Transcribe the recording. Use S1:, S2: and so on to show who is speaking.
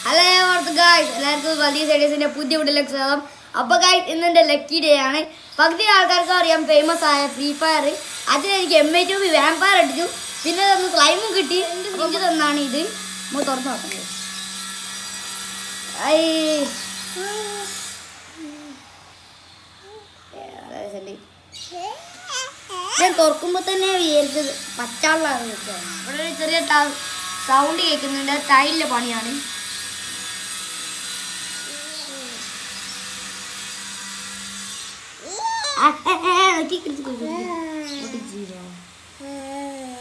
S1: Hello guys എല്ലാവർക്കും വലിയ സൈഡീസിന്റെ പുതിയ വീട്ടിലേക്ക് സ്വാഗതം അപ്പൊ ഗായ്സ് ഇന്ന് എന്റെ ലക്കി ഡേ ആണ് പകുതി ആൾക്കാർക്ക് അറിയാം ഫേമസ് ആയ ഫ്രീ ഫയർ അതിലെനിക്ക് M I two B vampire അടിച്ചു പിന്നെ തന്ന് സ്ലൈമും കിട്ടി എനിക്ക് തന്നാണ് ഇത് നമ്മൾ തുറന്നു നോക്കാം guys. ഐ. ഏ, രസമുണ്ട്. ഞാൻ തുറക്കുമ്പോ തന്നെ വിചാരിച്ചത് പച്ചാളാണ് വെച്ചാണ് ഇവിടെ ഒരു ചെറിയ സൗണ്ട് കേൾക്കുന്നുണ്ട് ടൈലിന്റെ പണിയാണ് ആ, ഏ, ഏ, ഏ, ഒറ്റയ്ക്ക് എടുത്ത് കൊണ്ടുവരൂ. ഒട്ടിച്ചില്ല.